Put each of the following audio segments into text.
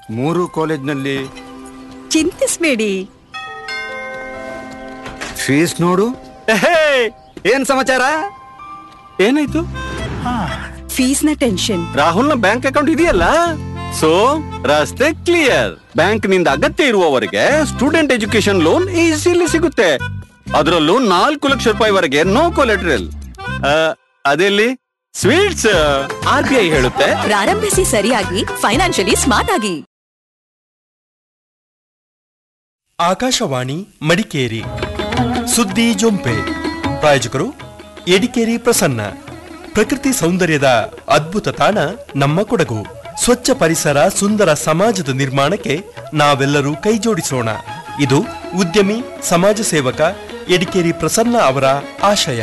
ಮೂರು ಕಾಲೇಜ್ನಲ್ಲಿ ಚಿಂತಿಸ್ಬೇಡಿ ಫೀಸ್ ನೋಡು ಏನ್ ಸಮಾಚಾರ ಏನಾಯ್ತು ಫೀಸ್ನ ಟೆನ್ಷನ್ ರಾಹುಲ್ನ ಬ್ಯಾಂಕ್ ಅಕೌಂಟ್ ಇದೆಯಲ್ಲ ಸೊ ರಸ್ತೆ ಕ್ಲಿಯರ್ ಬ್ಯಾಂಕ್ ನಿಂದ ಅಗತ್ಯ ಇರುವವರೆಗೆ ಸ್ಟೂಡೆಂಟ್ ಎಜುಕೇಶನ್ ಲೋನ್ ಈಸಿಲಿ ಸಿಗುತ್ತೆ ಅದರಲ್ಲೂ ನಾಲ್ಕು ಲಕ್ಷ ರೂಪಾಯಿವರೆಗೆ ನೋ ಕೊಲೆಟ್ರಲ್ ಅದೆಲ್ಲಿ ಸ್ವೀಟ್ಸ್ ಆರ್ ಬಿ ಐ ಹೇಳುತ್ತೆ ಪ್ರಾರಂಭಿಸಿ ಸರಿಯಾಗಿ ಫೈನಾನ್ಷಿಯಲಿ ಸ್ಮಾರ್ಟ್ ಆಗಿ ಆಕಾಶವಾಣಿ ಮಡಿಕೇರಿ ಸುದ್ದಿ ಜೊಂಪೆ ಪ್ರಾಯೋಜಕರು ಎಡಿಕೇರಿ ಪ್ರಸನ್ನ ಪ್ರಕೃತಿ ಸೌಂದರ್ಯದ ಅದ್ಭುತ ತಾಣ ನಮ್ಮ ಕೊಡಗು ಸ್ವಚ್ಛ ಪರಿಸರ ಸುಂದರ ಸಮಾಜದ ನಿರ್ಮಾಣಕ್ಕೆ ನಾವೆಲ್ಲರೂ ಕೈಜೋಡಿಸೋಣ ಇದು ಉದ್ಯಮಿ ಸಮಾಜ ಸೇವಕ ಎಡಿಕೇರಿ ಪ್ರಸನ್ನ ಅವರ ಆಶಯ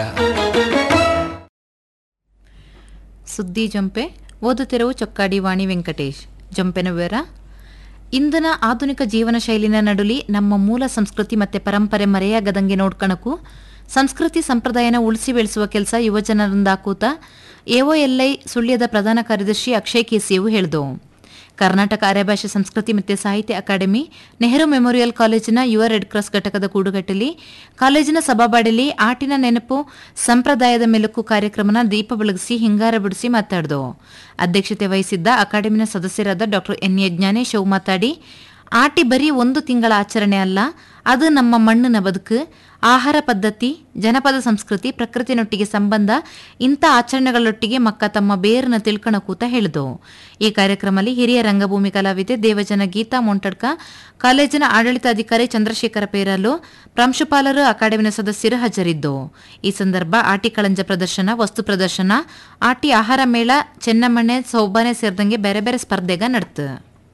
ಸುದ್ದಿ ಜಂಪೆ ಓದುತ್ತಿರುವ ಚೊಕ್ಕಾಡಿ ವಾಣಿ ವೆಂಕಟೇಶ್ ಜಂಪೆನ ವಿವರ ಇಂದಿನ ಆಧುನಿಕ ಜೀವನ ಶೈಲಿನ ನಡುಲಿ ನಮ್ಮ ಮೂಲ ಸಂಸ್ಕೃತಿ ಮತ್ತೆ ಪರಂಪರೆ ಮರೆಯಾಗದಂಗೆ ನೋಡ್ಕಣಕು ಸಂಸ್ಕೃತಿ ಸಂಪ್ರದಾಯನ ಉಳಿಸಿ ಬೆಳೆಸುವ ಕೆಲಸ ಯುವಜನರಿಂದಾಕೂತ ಎಒಎಲ್ಐ ಸುಳ್ಯದ ಪ್ರಧಾನ ಕಾರ್ಯದರ್ಶಿ ಅಕ್ಷಯ್ ಕೇಸಿಯವು ಹೇಳಿದವು ಕರ್ನಾಟಕ ಅರೆಭಾಷೆ ಸಂಸ್ಕೃತಿ ಮತ್ತು ಸಾಹಿತ್ಯ ಅಕಾಡೆಮಿ ನೆಹರು ಮೆಮೋರಿಯಲ್ ಕಾಲೇಜಿನ ಯುವ ರೆಡ್ ಕ್ರಾಸ್ ಘಟಕದ ಕೂಡುಗಟ್ಟಲಿ ಕಾಲೇಜಿನ ಸಭಾಬಾಡಿಲಿ ಆಟಿನ ನೆನಪು ಸಂಪ್ರದಾಯದ ಮೆಲುಕು ಕಾರ್ಯಕ್ರಮನ ದೀಪ ಬೆಳಗಿಸಿ ಹಿಂಗಾರ ಬಿಡಿಸಿ ಮಾತಾಡಿದವು ಅಧ್ಯಕ್ಷತೆ ವಹಿಸಿದ್ದ ಅಕಾಡೆಮಿನ ಸದಸ್ಯರಾದ ಡಾಕ್ಟರ್ ಎನ್ ಎ ಜ್ಞಾನೇಶ್ ಅವು ಮಾತಾಡಿ ಆಟಿ ಬರೀ ಒಂದು ತಿಂಗಳ ಆಚರಣೆ ಅಲ್ಲ ಅದು ನಮ್ಮ ಮಣ್ಣಿನ ಬದುಕು ಆಹಾರ ಪದ್ಧತಿ ಜನಪದ ಸಂಸ್ಕೃತಿ ಪ್ರಕೃತಿನೊಟ್ಟಿಗೆ ಸಂಬಂಧ ಇಂಥ ಆಚರಣೆಗಳೊಟ್ಟಿಗೆ ಮಕ್ಕ ತಮ್ಮ ಬೇರನ್ನ ತಿಳ್ಕಣಕೂತ ಹೇಳಿದವು ಈ ಕಾರ್ಯಕ್ರಮದಲ್ಲಿ ಹಿರಿಯ ರಂಗಭೂಮಿ ಕಲಾವಿದೆ ದೇವಜನ ಗೀತಾ ಮೊಂಟಡ್ಕ ಕಾಲೇಜಿನ ಆಡಳಿತಾಧಿಕಾರಿ ಚಂದ್ರಶೇಖರ ಪೇರಲು ಪ್ರಾಂಶುಪಾಲರು ಅಕಾಡೆಮಿನ ಸದಸ್ಯರು ಹಾಜರಿದ್ದವು ಈ ಸಂದರ್ಭ ಆಟಿ ಕಳಂಜ ಪ್ರದರ್ಶನ ವಸ್ತು ಪ್ರದರ್ಶನ ಆಟಿ ಆಹಾರ ಮೇಳ ಚೆನ್ನಮಣ್ಣೆ ಸೌಬಾನೆ ಸೇರಿದಂಗೆ ಬೇರೆ ಬೇರೆ ಸ್ಪರ್ಧೆಗ ನಡೆತು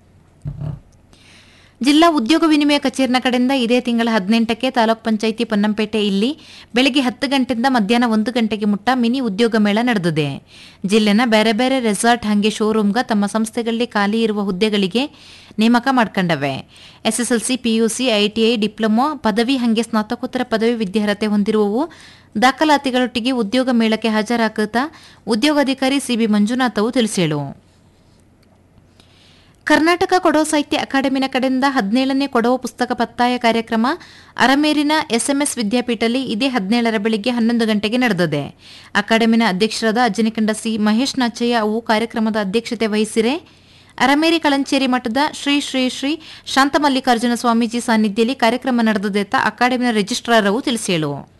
ಜಿಲ್ಲಾ ಉದ್ಯೋಗ ವಿನಿಮಯ ಕಚೇರಿನ ಕಡೆಯಿಂದ ಇದೇ ತಿಂಗಳ ಹದಿನೆಂಟಕ್ಕೆ ತಾಲೂಕ್ ಪಂಚಾಯಿತಿ ಪೊನ್ನಂಪೇಟೆ ಇಲ್ಲಿ ಬೆಳಗ್ಗೆ ಹತ್ತು ಗಂಟೆಯಿಂದ ಮಧ್ಯಾಹ್ನ ಒಂದು ಗಂಟೆಗೆ ಮುಟ್ಟ ಮಿನಿ ಉದ್ಯೋಗ ಮೇಳ ನಡೆದಿದೆ ಜಿಲ್ಲೆನ ಬೇರೆ ಬೇರೆ ರೆಸಾರ್ಟ್ ಹಾಗೆ ಶೋರೂಮ್ಗ ತಮ್ಮ ಸಂಸ್ಥೆಗಳಲ್ಲಿ ಖಾಲಿ ಇರುವ ಹುದ್ದೆಗಳಿಗೆ ನೇಮಕ ಮಾಡ್ಕೊಂಡವೆ ಎಸ್ಎಸ್ಎಲ್ಸಿ ಪಿಯುಸಿ ಐಟಿಐ ಡಿಪ್ಲೊಮೊ ಪದವಿ ಹಾಗೆ ಸ್ನಾತಕೋತ್ತರ ಪದವಿ ವಿದ್ಯಾರ್ಹತೆ ಹೊಂದಿರುವವು ದಾಖಲಾತಿಗಳೊಟ್ಟಿಗೆ ಉದ್ಯೋಗ ಮೇಳಕ್ಕೆ ಹಾಜರಾಗುತ್ತಾ ಉದ್ಯೋಗಾಧಿಕಾರಿ ಸಿಬಿ ಮಂಜುನಾಥವು ತಿಳಿಸೇಳು ಕರ್ನಾಟಕ ಕೊಡವ ಸಾಹಿತ್ಯ ಅಕಾಡೆಮಿನ ಕಡೆಯಿಂದ ಹದಿನೇಳನೇ ಕೊಡವ ಪುಸ್ತಕ ಪತ್ತಾಯ ಕಾರ್ಯಕ್ರಮ ಅರಮೇರಿನ ಎಸ್ಎಂಎಸ್ ವಿದ್ಯಾಪೀಠದಲ್ಲಿ ಇದೇ ಹದಿನೇಳರ ಬೆಳಿಗ್ಗೆ ಹನ್ನೊಂದು ಗಂಟೆಗೆ ನಡೆದಿದೆ ಅಕಾಡೆಮಿನ ಅಧ್ಯಕ್ಷರಾದ ಅಜ್ಜನಿಕಂಡ ಸಿ ಮಹೇಶ್ ನಾಚಯ್ಯ ಅವು ಕಾರ್ಯಕ್ರಮದ ಅಧ್ಯಕ್ಷತೆ ವಹಿಸಿರೆ ಅರಮೇರಿ ಕಳಂಚೇರಿ ಮಠದ ಶ್ರೀ ಶ್ರೀ ಶ್ರೀ ಶಾಂತ ಮಲ್ಲಿಕಾರ್ಜುನ ಸ್ವಾಮೀಜಿ ಸಾನ್ನಿಧ್ಯದಲ್ಲಿ ಕಾರ್ಯಕ್ರಮ ನಡೆದದೆತ್ತ ಅಕಾಡೆಮಿನ ರಿಜಿಸ್ಟ್ರಾರ್ ಅವು ತಿಳಿಸೇಳು